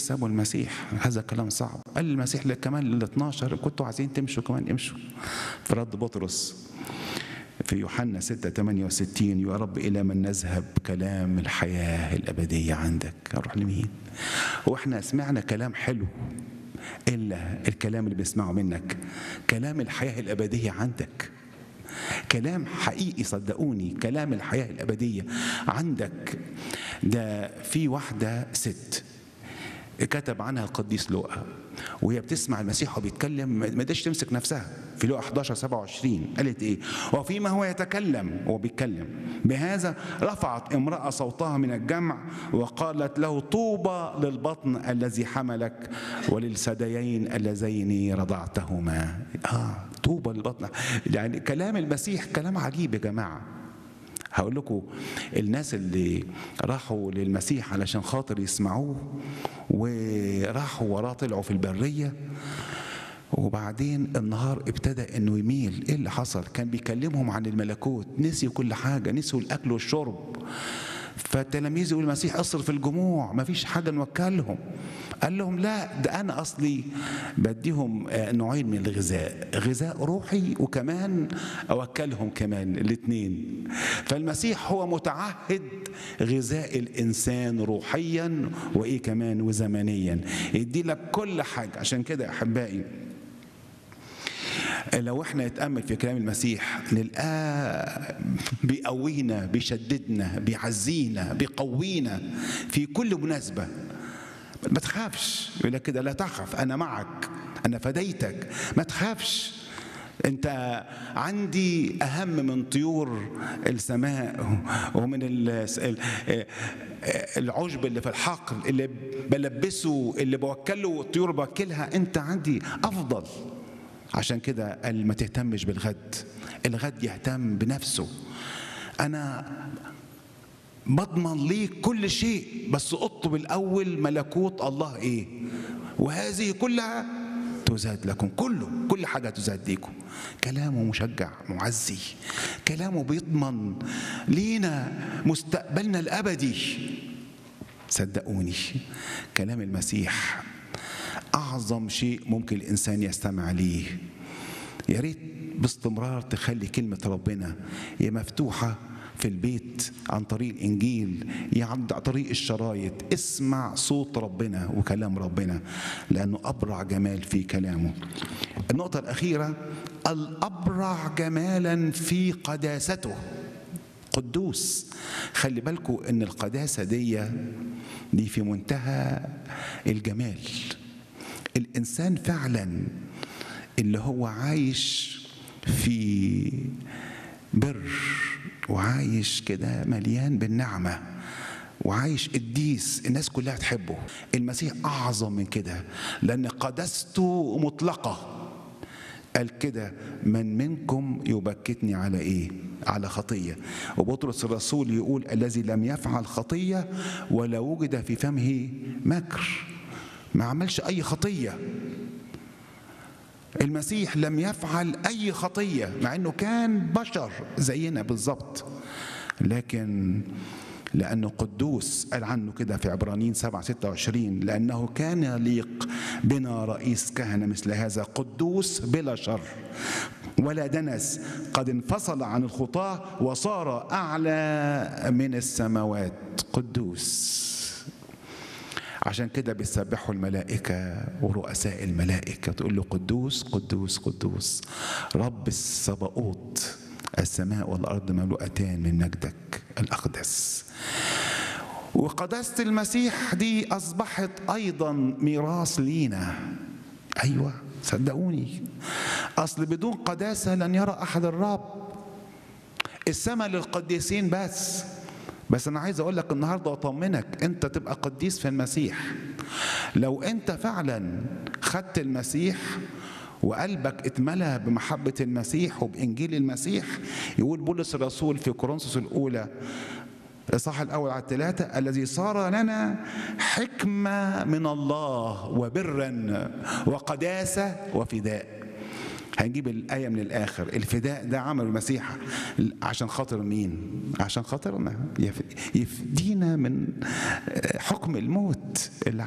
سابوا المسيح هذا كلام صعب قال المسيح كمان لل 12 كنتوا عايزين تمشوا كمان امشوا فرد بطرس في يوحنا 6 68 يا رب إلى من نذهب كلام الحياة الأبدية عندك أروح لمين وإحنا سمعنا كلام حلو إلا الكلام اللي بنسمعه منك كلام الحياة الأبدية عندك كلام حقيقي صدقوني كلام الحياة الأبدية عندك ده في واحدة ست كتب عنها القديس لوقا وهي بتسمع المسيح وبيتكلم ما قدرتش تمسك نفسها في لوقا 11 27 قالت ايه وفيما هو يتكلم هو بيتكلم بهذا رفعت امرأة صوتها من الجمع وقالت له طوبى للبطن الذي حملك وللثديين اللذين رضعتهما اه طوبى للبطن يعني كلام المسيح كلام عجيب يا جماعه هقول لكم الناس اللي راحوا للمسيح علشان خاطر يسمعوه وراحوا وراه طلعوا في البريه وبعدين النهار ابتدى انه يميل ايه اللي حصل كان بيكلمهم عن الملكوت نسيوا كل حاجه نسيوا الاكل والشرب فالتلاميذ يقول المسيح اصرف الجموع ما فيش حاجه نوكلهم قال لهم لا ده انا اصلي بديهم نوعين من الغذاء غذاء روحي وكمان اوكلهم كمان الاثنين فالمسيح هو متعهد غذاء الانسان روحيا وايه كمان وزمنيا يدي لك كل حاجه عشان كده يا احبائي لو احنا نتامل في كلام المسيح نلقاه بيقوينا بيشددنا بيعزينا بيقوينا في كل مناسبه ما تخافش يقول لك كده لا تخف انا معك انا فديتك ما تخافش انت عندي اهم من طيور السماء ومن العشب اللي في الحقل اللي بلبسه اللي بوكله الطيور باكلها انت عندي افضل عشان كده قال ما تهتمش بالغد الغد يهتم بنفسه انا بضمن ليك كل شيء بس اطلب الاول ملكوت الله ايه وهذه كلها تزاد لكم كله كل حاجة تزاد لكم كلامه مشجع معزي كلامه بيضمن لينا مستقبلنا الأبدي صدقوني كلام المسيح أعظم شيء ممكن الإنسان يستمع ليه يا ريت باستمرار تخلي كلمة ربنا هي مفتوحة في البيت عن طريق الإنجيل عن طريق الشرايط اسمع صوت ربنا وكلام ربنا لأنه أبرع جمال في كلامه النقطة الأخيرة الأبرع جمالا في قداسته قدوس خلي بالكم ان القداسة دي دي في منتهى الجمال الإنسان فعلا اللي هو عايش في بر وعايش كده مليان بالنعمة وعايش قديس الناس كلها تحبه المسيح أعظم من كده لأن قدسته مطلقة قال كده من منكم يبكتني على ايه على خطيه وبطرس الرسول يقول الذي لم يفعل خطيه ولا وجد في فمه مكر ما عملش اي خطيه المسيح لم يفعل اي خطيه مع انه كان بشر زينا بالظبط لكن لأنه قدوس قال عنه كده في عبرانيين 7 26 لأنه كان يليق بنا رئيس كهنة مثل هذا قدوس بلا شر ولا دنس قد انفصل عن الخطاة وصار أعلى من السماوات قدوس عشان كده بيسبحوا الملائكة ورؤساء الملائكة تقول له قدوس قدوس قدوس رب السباؤوت السماء والأرض مملوءتان من مجدك الأقدس وقداسة المسيح دي أصبحت أيضا ميراث لينا أيوة صدقوني أصل بدون قداسة لن يرى أحد الرب السماء للقديسين بس بس أنا عايز أقول لك النهاردة وأطمنك أنت تبقى قديس في المسيح لو أنت فعلا خدت المسيح وقلبك اتملى بمحبة المسيح وبإنجيل المسيح يقول بولس الرسول في كورنثوس الأولى الإصحاح الأول على الثلاثة الذي صار لنا حكمة من الله وبرا وقداسة وفداء هنجيب الآية من الآخر الفداء ده عمل المسيح عشان خاطر مين عشان خاطرنا يفدينا من حكم الموت اللي